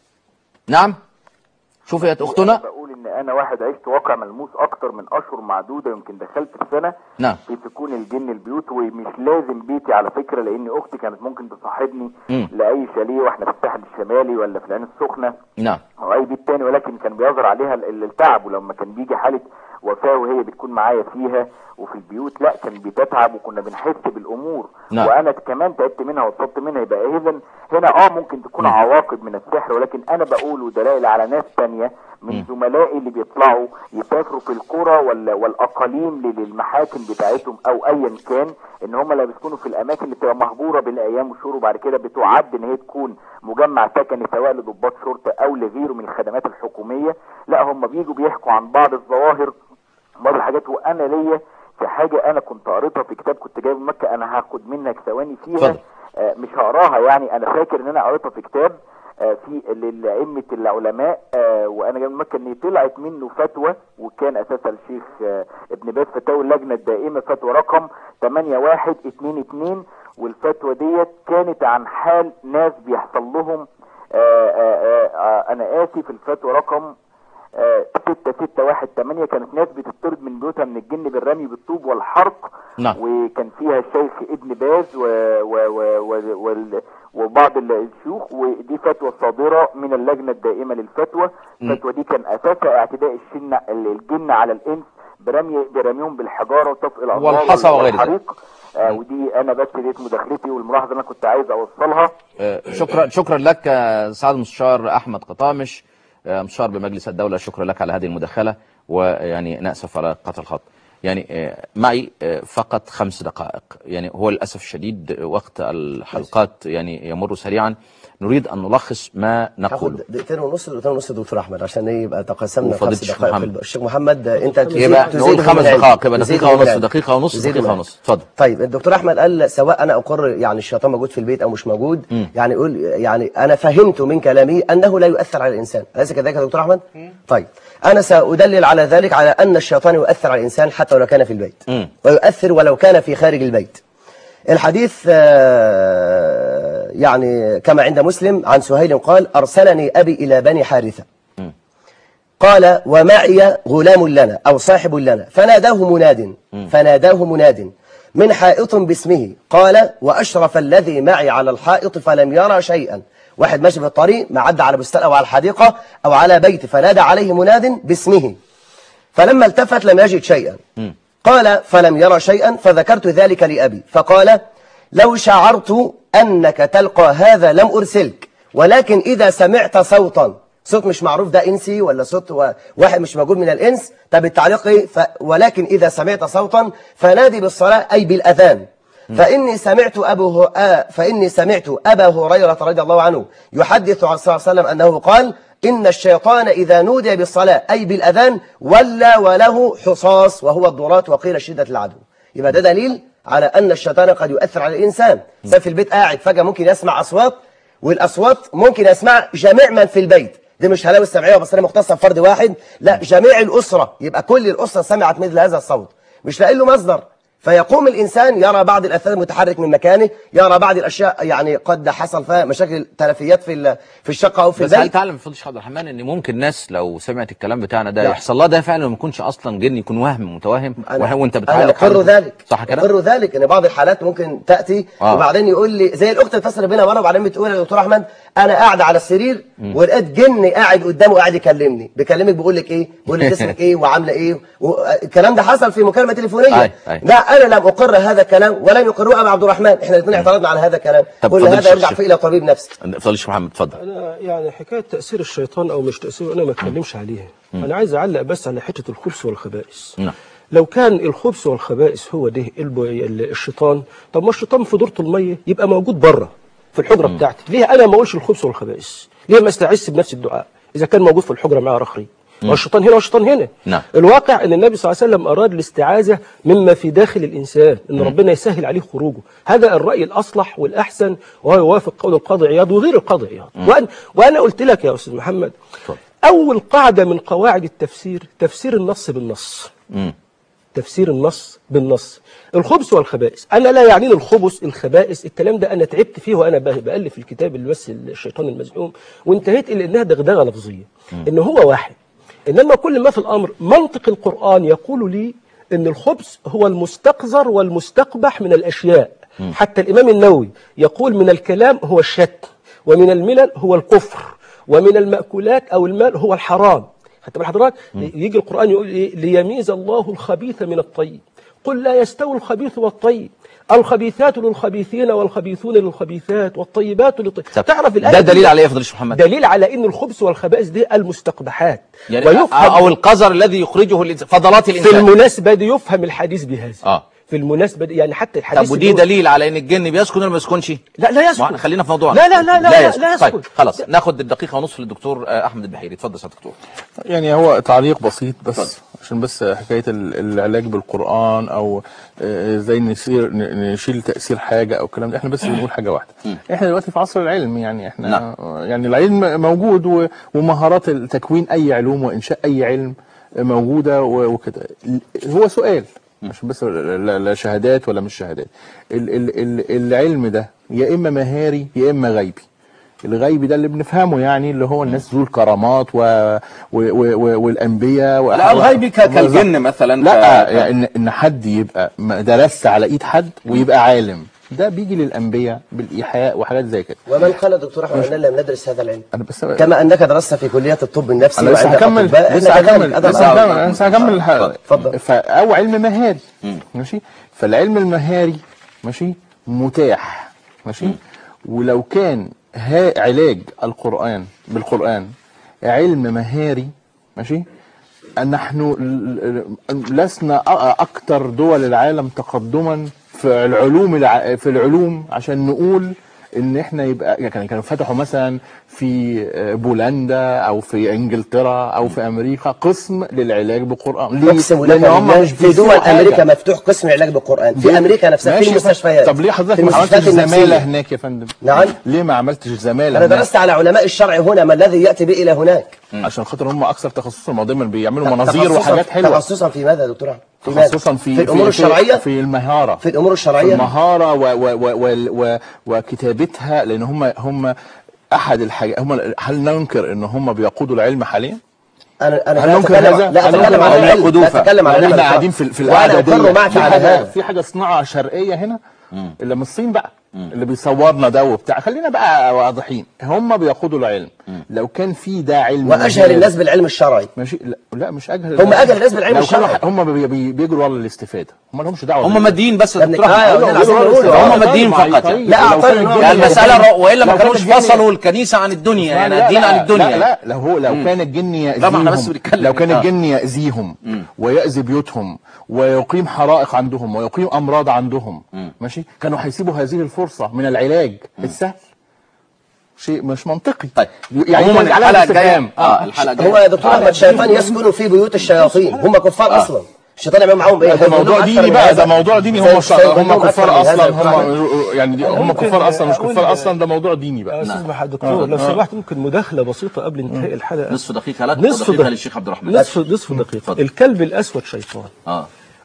A: نعم شفيت اختنا
E: بقول ان انا واحد عشت واقع ملموس اكتر من اشهر معدوده يمكن دخلت في سنه
A: نعم.
E: في سكون الجن البيوت ومش لازم بيتي على فكره لان اختي كانت ممكن تصاحبني
A: مم.
E: لاي شاليه واحنا في الساحل الشمالي ولا في العين السخنه
A: نعم
E: او اي بيت تاني ولكن كان بيظهر عليها ال- ال- التعب ولما كان بيجي حاله وفاه وهي بتكون معايا فيها وفي البيوت لا كان بتتعب وكنا بنحس بالامور
A: نعم.
E: وانا كمان تعبت منها واتصبت منها يبقى اذا هنا اه ممكن تكون عواقب من السحر ولكن انا بقول ودلائل على ناس تانية من زملائي اللي بيطلعوا يسافروا في القرى ولا والاقاليم لل- للمحاكم بتاعتهم او ايا كان ان هم لا بيسكنوا في الاماكن اللي بتبقى مهجوره بالايام والشهور وبعد كده بتعد ان هي تكون مجمع سكني سواء لضباط شرطه او لغيره من الخدمات الحكوميه لا هم بيجوا بيحكوا عن بعض الظواهر بعض الحاجات وانا ليا في حاجه انا كنت قريتها في كتاب كنت جايبه من مكه انا هاخد منك ثواني فيها
A: اتفضل.
E: آه مش هقراها يعني انا فاكر ان انا قريتها في كتاب آه في لأئمة العلماء آه وانا جاي من مكه ان طلعت منه فتوى وكان اساسها الشيخ آه ابن باز فتاوي اللجنه الدائمه فتوى رقم 8122 والفتوى ديت كانت عن حال ناس بيحصل لهم آه آه آه انا اسف الفتوى رقم ستة ستة واحد تمانية كانت ناس بتطرد من بيوتها من الجن بالرمي بالطوب والحرق
A: نعم.
E: وكان فيها الشيخ ابن باز و و و و وال- وبعض ال- الشيوخ ودي فتوى صادرة من اللجنة الدائمة للفتوى الفتوى دي كان أساسها اعتداء الشن الجن على الإنس برمي برميهم بالحجارة وطفء الأنوار
A: والحصى وغير ذلك.
E: والحريق آه ودي أنا بس ديت مداخلتي والملاحظة اللي أنا كنت عايز أوصلها
A: آه، شكرا شكرا لك آه، سعاده المستشار احمد قطامش آه، مستشار بمجلس الدوله شكرا لك على هذه المداخله ويعني ناسف على قطع الخط يعني آه، معي آه، فقط خمس دقائق يعني هو للاسف الشديد وقت الحلقات يعني يمر سريعا نريد ان نلخص ما نقوله
C: هاخد دقيقتين ونص دقيقتين ونص دكتور احمد عشان ايه يبقى تقاسمنا
A: وفضيلة
C: خمس
A: الشيخ
C: دقائق
A: محمد.
C: الشيخ محمد انت تزيد
A: يبقى
C: تزيد
A: نقول
C: من
A: خمس
C: العلم.
A: دقائق يبقى
C: تزيد
A: دقيقه
C: من
A: ونص
C: العلم.
A: دقيقه ونص
C: تزيد
A: دقيقه
C: من
A: ونص اتفضل
C: طيب الدكتور احمد قال سواء انا اقر يعني الشيطان موجود في البيت او مش موجود يعني يقول يعني انا فهمت من كلامه انه لا يؤثر على الانسان اليس كذلك يا دكتور احمد طيب انا سادلل على ذلك على ان الشيطان يؤثر على الانسان حتى ولو كان في البيت
A: مم.
C: ويؤثر ولو كان في خارج البيت الحديث آه، يعني كما عند مسلم عن سهيل قال ارسلني ابي الى بني حارثه قال ومعي غلام لنا أو صاحب لنا فناداه مناد فناداه مناد من حائط باسمه قال وأشرف الذي معي على الحائط فلم يرى شيئا واحد ماشي في الطريق ما عدى على بستان أو على الحديقة أو على بيت فنادى عليه مناد باسمه فلما التفت لم يجد شيئا قال فلم يرى شيئا فذكرت ذلك لأبي فقال لو شعرت أنك تلقى هذا لم أرسلك ولكن إذا سمعت صوتا صوت مش معروف ده إنسي ولا صوت و- واحد مش موجود من الإنس طب التعليق إيه ف... ولكن إذا سمعت صوتا فنادي بالصلاة أي بالأذان فإني سمعت أبو آه فإني سمعت أبا هريرة رضي الله عنه يحدث عن صلى الله عليه وسلم أنه قال إن الشيطان إذا نودي بالصلاة أي بالأذان ولى وله حصاص وهو الضرات وقيل شدة العدو يبقى ده دليل على أن الشيطان قد يؤثر على الإنسان سواء في البيت قاعد فجأة ممكن يسمع أصوات والأصوات ممكن يسمع جميع من في البيت دي مش هلاوي السمعية وبصرية مختصة بفرد واحد لا جميع الأسرة يبقى كل الأسرة سمعت مثل هذا الصوت مش لاقي له مصدر فيقوم الإنسان يرى بعض الأثاث المتحرك من مكانه يرى بعض الأشياء يعني قد حصل فيها مشاكل تلفيات في ال- في الشقة أو في
A: بس هل
C: البيت
A: تعلم فضل الشيخ عبد الرحمن ان ممكن ناس لو سمعت الكلام بتاعنا ده
C: نعم.
A: يحصل لها ده فعلا وما يكونش اصلا جن يكون وهم متوهم
C: أنا-
A: وانت
C: أنا
A: بتعالج
C: أقر
A: حالته.
C: ذلك
A: صح كده؟
C: أقر ذلك إن بعض الحالات ممكن تأتي
A: آه.
C: وبعدين يقول لي زي الأخت اتصل بينا مرة وبعدين بتقول يا دكتور أحمد أنا قاعد على السرير ولقيت جن قاعد قدامه قاعد يكلمني بيكلمك بيقول لك إيه؟ بيقول لك اسمك إيه وعاملة إيه؟ و- الكلام ده حصل في مكالمة تليفونية
A: أي، أي.
C: لا أنا لم أقر هذا الكلام ولم يقره أبو عبد الرحمن إحنا الاثنين اعترضنا على هذا الكلام
A: طب
C: كل
A: فضل
C: هذا
A: الشيخ
C: يرجع
A: شيخ.
C: فيه إلى طبيب نفسي
A: فضل الشيخ محمد اتفضل
B: انا يعني حكايه تاثير الشيطان او مش تاثيره انا ما اتكلمش عليها انا عايز اعلق بس على حته الخبث والخبائث
A: نعم.
B: لو كان الخبث والخبائث هو ده الب- ال- الشيطان طب ما الشيطان في دورة الميه يبقى موجود بره في الحجره بتاعتي ليه انا ما اقولش الخبث والخبائث ليه ما استعس بنفس الدعاء اذا كان موجود في الحجره معاه رخري والشيطان هنا والشيطان هنا
A: نعم.
B: الواقع ان النبي صلى الله عليه وسلم اراد الاستعاذه مما في داخل الانسان ان ربنا يسهل عليه خروجه هذا الراي الاصلح والاحسن وهو يوافق قول القاضي عياض وغير القاضي عياض وأنا, وانا قلت لك يا استاذ محمد اول قاعده من قواعد التفسير تفسير النص بالنص
A: مم.
B: تفسير النص بالنص الخبث والخبائث انا لا يعنيني الخبث الخبائث الكلام ده انا تعبت فيه وانا ب- بالف الكتاب اللي بس الشيطان المزعوم وانتهيت الى انها دغدغه لفظيه ان هو واحد انما كل ما في الامر منطق القران يقول لي ان الخبث هو المستقذر والمستقبح من الاشياء حتى الامام النووي يقول من الكلام هو الشتم ومن الملل هو الكفر ومن المأكولات أو المال هو الحرام حتى بال حضرتك يجي القرآن يقول إيه ليميز الله الخبيث من الطيب قل لا يستوي الخبيث والطيب الخبيثات للخبيثين والخبيثون للخبيثات والطيبات للطيب تعرف الآية
A: ده
B: دي؟
A: دليل على ايه يا فضل الشيخ محمد؟
B: دليل على ان الخبث والخبائث دي المستقبحات
A: يعني
B: ويفهم
A: او القذر الذي يخرجه الإنسان- فضلات
B: في
A: الانسان
B: المناسبة دي يفهم الحديث بهذا
A: آه.
B: في المناسبة دي يعني حتى الحديث
A: طب ودي
B: اللي هو-
A: دليل على ان الجن بيسكن ولا ما بيسكنش؟
B: لا لا يسكن
A: ما- خلينا في موضوع
B: لا لا لا لا, لا, لا يسكن
A: طيب خلاص ناخد الدقيقه ونصف للدكتور آه، احمد البحيري اتفضل يا دكتور
D: يعني هو تعليق بسيط بس
A: اتفضل.
D: عشان بس حكايه ال- العلاج بالقران او آه، ازاي نسير ن- نشيل تاثير حاجه او الكلام ده احنا بس بنقول حاجه واحده احنا دلوقتي في عصر العلم يعني احنا
A: نعم.
D: آه، يعني العلم موجود و- ومهارات تكوين اي علوم وانشاء اي علم موجوده و- وكده هو سؤال عشان بس لا لا شهادات ولا مش شهادات ال ال ال العلم ده يا اما مهاري يا اما غيبي الغيبي ده اللي بنفهمه يعني اللي هو الناس ذو الكرامات و... و... و... و... والانبياء و...
A: لا الغيبي ك- كالجن مثلا
D: لا
A: ك-
D: يعني ان ان حد يبقى ما درس على ايد حد ويبقى عالم ده بيجي للانبياء بالايحاء وحاجات زي كده
C: ومن قال دكتور احمد اننا لم ندرس هذا العلم
D: انا بس
C: كما انك درست في كليه الطب النفسي
D: انا لسه
C: وعندك
D: هكمل
C: أطباء، إحنا
D: لسه
C: كذلك.
D: هكمل
C: هذا
D: لسه
C: الأمر.
D: هكمل لسه هكمل الحلقه
C: اتفضل.
D: ف- او علم مهاري ماشي فالعلم المهاري ماشي متاح ماشي ولو كان ها علاج القران بالقران علم مهاري ماشي نحن ل- ل- لسنا أ- اكثر دول العالم تقدما في العلوم الع... في العلوم عشان نقول ان احنا يبقى يعني كانوا فتحوا مثلا في آه، بولندا او في انجلترا او في امريكا قسم للعلاج بالقران ليه؟
C: اقسم لك
D: لان هم
C: بالله
D: مش
C: في دول
D: بيسيبوا حاجة.
C: امريكا مفتوح قسم علاج بالقران في
D: ليه؟
C: امريكا نفسها في
D: ماشي يا
C: المستشفيات
D: فندم. طب ليه حضرتك
C: في
D: ما عملتش
C: المستشفيات
D: زماله
C: النفسية.
D: هناك يا فندم؟
C: نعم.
D: ليه ما عملتش زماله
C: انا
D: هناك؟
C: درست على علماء الشرع هنا ما الذي ياتي به الى هناك
D: عشان خاطر هم اكثر تخصصا ما دايما بيعملوا
C: تخصصاً-
D: مناظير وحاجات حلوه
C: تخصصا في ماذا يا دكتور أحمد؟ في ماذا؟
D: خصوصا في
C: في الامور الشرعيه
D: في المهاره
C: في الامور
D: في
C: الشرعيه
D: المهاره و و و و و وكتابتها لان هم هم احد الحاجات هم هل ننكر ان هم بيقودوا العلم حاليا؟
C: انا انا
D: هل
C: لا
D: ننكر
C: اتكلم
D: هذا؟
C: لا
D: هل
C: اتكلم
D: ننكر
C: عن
D: أو
C: العلم
A: يقودوه
C: لا اتكلم عن
D: يعني
C: العلم
D: احنا قاعدين في في
C: وانا
D: القعده دي
C: اقر معك
D: في
C: على
D: حاجه
C: هذا
D: في حاجه صناعه شرقيه هنا اللي من الصين بقى اللي بيصورنا ده وبتاع خلينا بقى واضحين هم بيقودوا العلم لو كان في ده علم
C: واشهر
D: مجال-
C: الناس بالعلم الشرعي
D: ماشي لا, لا مش اجهل
C: هم أجهل الناس بالعلم
D: لو كانوا
C: الشرعي.
D: هم بي بي بيجروا ورا الاستفاده هم لهمش دعوه
A: هم
D: بال-
A: ماديين بس يا
C: يا ابني،
A: دكتور أحمد.
C: آه،
A: أيوة،
C: والله
A: بيجروا ورا
C: العظيم
A: الاستفادة. هم
D: طيب،
A: ماديين
D: ما-
A: فقط
D: طيب،
C: لا،
D: لو
C: أعطاني
D: كان
C: نوع
D: الجن-
A: يعني المسألة رو- وإلا ما
D: لو كان
A: كانوش
D: الجن-
A: فصلوا الكنيسة عن الدنيا يعني
D: لا،
A: الدين
D: لا،
A: عن الدنيا
D: لا لا لو هو لو كان الجن يأذيهم
A: لا، ما احنا بس بنتكلم.
D: لو كان
A: آه.
D: الجن يأذيهم ويأذي بيوتهم ويقيم حرائق عندهم ويقيم أمراض عندهم ماشي كانوا هيسيبوا هذه الفرصة من العلاج السهل شيء مش منطقي
A: طيب
D: يعني
A: عموما
D: كان علامة
A: الحلقة الجاية
D: استفهام.
A: اه الحلقة الجاية
C: هو يا دكتور احمد الشيطان يسكن في بيوت الشياطين هم كفار اصلا الشيطان يعمل معاهم ايه
D: ده موضوع
C: هيظلمهم أكثر
D: ديني
C: من
D: بقى
C: هذا.
D: ده موضوع ديني هم
C: سيظلمهم
D: شا-
C: أكثر
D: هم
C: من
D: كفار
C: هذا
D: اصلا
C: يا دكتور أحمد.
D: هم يعني دي- هم
B: ممكن
D: كفار اصلا مش
B: أقول-
D: كفار اصلا ده موضوع ديني
B: يا
D: بقى
B: استاذ محمد دكتور لو سمحت ممكن مداخله بسيطه قبل انتهاء الحلقه
A: نصف دقيقة لك
B: نصف
A: ودقيقة
B: دقيقة.
A: للشيخ عبد الرحمن
B: نصف نصف دقيقه
A: اتفضل.
B: الكلب الاسود شيطان
A: اه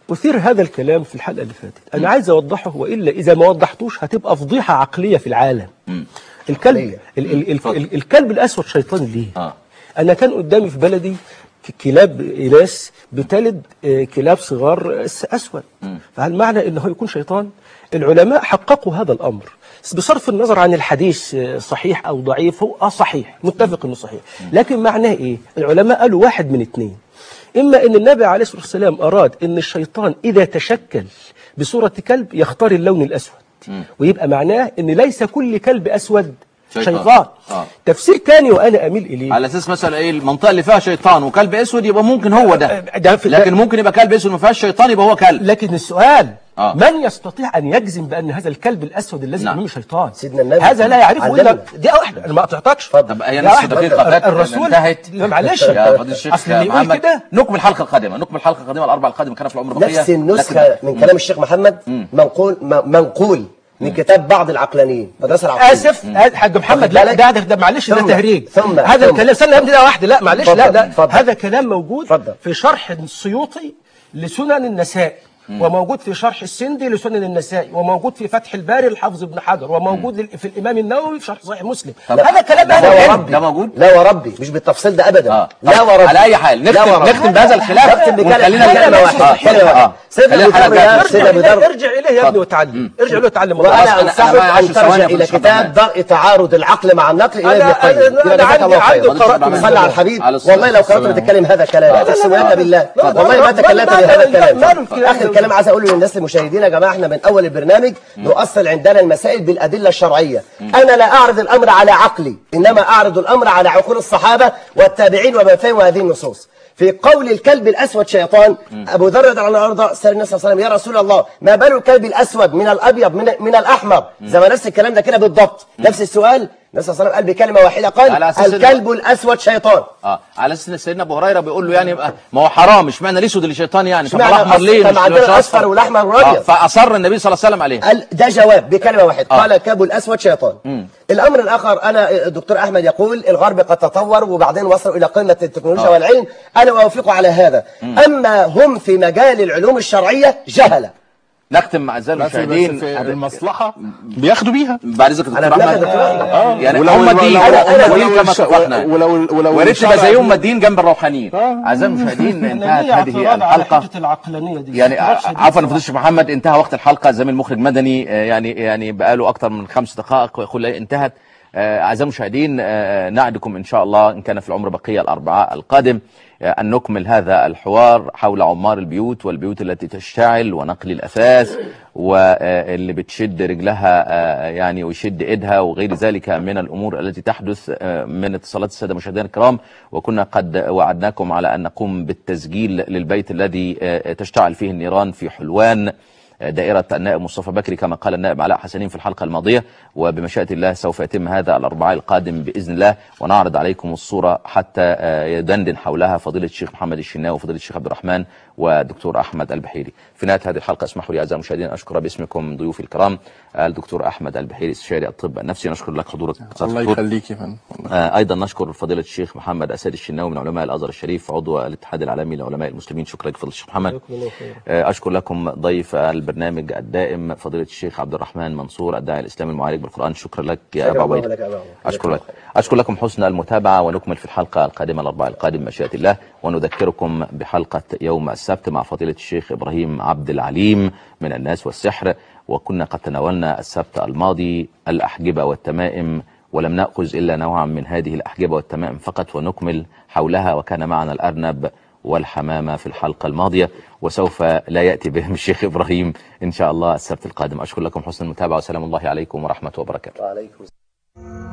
B: أثير هذا الكلام في الحلقة اللي فاتت أنا عايز أوضحه وإلا إذا ما وضحتوش هتبقى فضيحة عقلية في العالم الكلب ال ال ال ال الكلب الأسود شيطان ليه
A: آه.
B: أنا كان قدامي في بلدي ك- كلاب إناث بتلد آه، كلاب صغار أس- أسود فهل معنى أنه يكون شيطان العلماء حققوا هذا الأمر بصرف النظر عن الحديث آه، صحيح أو ضعيف هو آه صحيح متفق أنه صحيح لكن معناه إيه العلماء قالوا واحد من اثنين إما أن النبي عليه الصلاة والسلام أراد أن الشيطان إذا تشكل بصورة كلب يختار اللون الأسود ويبقى معناه أن ليس كل كلب أسود
A: شيطان.
B: شيطان,
A: آه.
B: تفسير تاني وأنا أميل إليه
A: على اساس مثلا ايه المنطقه اللي فيها شيطان وكلب اسود يبقى ممكن هو ده
B: ده في-
A: لكن ممكن يبقى كلب اسود ما فيهاش شيطان يبقى هو كلب
B: لكن السؤال
A: آه.
B: من يستطيع أن يجزم بأن هذا الكلب الأسود الذي
A: نعم.
B: أمامه شيطان
C: سيدنا النبي
B: هذا لا يعرفه إلا
C: علمنا.
B: دي واحدة أنا ما قطعتكش
A: طب هي
B: دقيقة
A: نفس
B: واحدة.
A: دقيقه فاتت
B: الرسول
A: انتهت
B: لا معلش
A: يا فضيله الشيخ
B: أصل اللي يقول
A: محمد
B: كده
A: نكمل الحلقه القادمه نكمل الحلقه القادمه الاربع القادم كان في العمر بقيه
C: نفس النسخة
A: لكن-
C: من كلام الشيخ محمد منقول م- منقول من كتاب بعض العقلانيين مدرسة العقلانية
B: اسف آه، حاج محمد لا
C: بالك؟
B: ده ده, ده معلش ده
C: ثم-
B: تهريج
C: ثم-
B: هذا
C: ثم.
B: الكلام استنى يا ابني ده واحده لا معلش لا
C: اتفضل،
B: ده
C: اتفضل.
B: هذا كلام موجود
C: اتفضل.
B: في شرح السيوطي لسنن النسائي وموجود في شرح السندي لسنن النسائي وموجود في فتح الباري للحافظ ابن حجر وموجود لل- في الامام النووي في شرح صحيح مسلم هذا كلام
A: ده
B: اهل
A: هو
B: العلم
A: ربي. ده موجود
C: لا وربي مش بالتفصيل ده ابدا
A: آه.
C: لا
A: طب
C: وربي
A: على اي حال
C: لا
A: نختم
C: وربي.
A: نختم بهذا الخلاف
C: نختم بكلمة
A: وخلينا
C: كلمة
A: نتكلم
C: واحدة
A: آه.
C: كلمة واحدة
A: آه.
C: سيدنا
A: خلينا
C: أبو
A: الحلقة
C: ذر
A: الجاية.
C: يا
B: ارجع
C: سيدنا أبو
B: إليه
C: ذر
B: ارجع اليه يا ابني وتعلم ارجع له وتعلم
A: خلاص،
C: وانا
A: أنا- أنا
C: انصحك
A: معايا
C: ان
A: عشر ثواني
C: ترجع
A: يا
C: الى
A: باشا
C: كتاب
A: محمد.
C: درء تعارض العقل مع النقل الى ابن
B: أنا-
C: القيم
B: أنا-
C: يبقى
B: أنا
C: جزاك
B: عندي-
C: الله
B: عندي
C: خيرا.
B: قرأت
A: من
C: صلى على الحبيب
A: على الصلاة
C: والله لو كنت
A: والسلام.
C: بتتكلم هذا كلام
B: لا، لا،
C: اقسم
B: لا.
C: بالله بالله
B: لا، لا،
C: والله
B: لا،
C: ما
B: لا،
C: تكلمت
B: لا، لا،
C: بهذا
B: لا،
C: الكلام
B: لا، لا، لا،
C: اخر كلام عايز اقوله للناس المشاهدين يا جماعه احنا من اول البرنامج نؤصل عندنا المسائل بالادله الشرعيه انا لا اعرض الامر على عقلي انما اعرض الامر على عقول الصحابه والتابعين ومن فهموا هذه النصوص في قول الكلب الاسود شيطان ابو ذر رضي الله عنه سال النبي صلى الله عليه وسلم يا رسول الله ما بال الكلب الاسود من الابيض من من الاحمر زي ما نفس الكلام ده كده بالضبط نفس السؤال النبي صلى الله عليه وسلم قال بكلمه واحده
A: على
C: قال
A: أساس إن-
C: الكلب الاسود شيطان
A: اه على اساس ان سيدنا ابو هريره بيقول له يعني يبقى ما هو حرام اشمعنى الاسود اللي شيطان يعني طب
C: اشمعنى
A: الاحمر ليه
C: طب
A: مش-
C: عندنا
A: مش
C: الأصفر والأحمر والأبيض.
A: آه فاصر النبي صلى الله عليه وسلم عليه
C: قال ده جواب بكلمه واحده
A: آه.
C: قال الكلب الاسود شيطان الامر الاخر انا الدكتور احمد يقول الغرب قد تطور وبعدين وصلوا الى قمه التكنولوجيا
A: آه.
C: والعلم انا اوافقه على هذا اما هم في مجال العلوم الشرعيه جهله
A: نختم مع اعزائي
D: بس
A: المشاهدين
D: في المصلحة بياخدوا بيها
A: بعد اذنك يا
C: أنا
A: دكتور
C: بناخد
A: احمد
C: الكلام ده.
A: آه. يعني
D: ولو-
A: هم الدين
D: ولو-
A: هم
C: ولو-
A: الدين كما
D: الش-
A: اتفقنا
D: ولو ولو
A: ويا ريت
D: الشرع
A: تبقى زيهم
D: دي-
A: الدين جنب الروحانيين اعزائي المشاهدين انتهت هذه الحلقه
B: العقلانيه دي
A: يعني عفوا فضيله الشيخ محمد انتهى وقت الحلقه زميل المخرج مدني آه، يعني يعني بقاله اكثر من خمس دقائق ويقول لي انتهت آه، اعزائي المشاهدين آه، نعدكم ان شاء الله ان كان في العمر بقيه الاربعاء القادم آه، ان نكمل هذا الحوار حول عمار البيوت والبيوت التي تشتعل ونقل الاثاث واللي بتشد رجلها آه، يعني ويشد ايدها وغير ذلك من الامور التي تحدث آه، من اتصالات الساده المشاهدين الكرام وكنا قد وعدناكم على ان نقوم بالتسجيل للبيت الذي آه، تشتعل فيه النيران في حلوان دائرة النائب مصطفى بكري كما قال النائب علاء حسنين في الحلقة الماضية وبمشيئة الله سوف يتم هذا الأربعاء القادم بإذن الله ونعرض عليكم الصورة حتى آه، يدندن حولها فضيلة الشيخ محمد الشناوي وفضيلة الشيخ عبد الرحمن ودكتور أحمد البحيري في نهاية هذه الحلقة اسمحوا لي أعزائي المشاهدين أشكر باسمكم ضيوفي الكرام الدكتور أحمد البحيري استشاري الطب النفسي نشكر لك حضورك
D: الله
A: دكتور.
D: يخليك يا فندم والله.
A: آه، ايضا نشكر فضيله الشيخ محمد اسد الشناوي من علماء الازهر الشريف عضو الاتحاد العالمي لعلماء المسلمين شكرا لك فضيله الشيخ محمد آه، اشكر لكم ضيف البرنامج الدائم فضيله الشيخ عبد الرحمن منصور الداعي الاسلامي المعالج بالقران شكرا لك يا ابا
C: شكرا
A: عبيد
C: لك يا أبا عبيد.
A: اشكر لك اشكر لكم حسن المتابعه ونكمل في الحلقه القادمه الاربعاء القادم مشيئه الله ونذكركم بحلقه يوم السبت مع فضيله الشيخ ابراهيم عبد العليم من الناس والسحر وكنا قد تناولنا السبت الماضي الاحجبه والتمائم ولم ناخذ الا نوعا من هذه الاحجبه والتمائم فقط ونكمل حولها وكان معنا الارنب والحمامه في الحلقه الماضيه وسوف لا ياتي بهم الشيخ ابراهيم ان شاء الله السبت القادم اشكر لكم حسن المتابعه وسلام الله عليكم ورحمه وبركاته
C: وعليكم السلام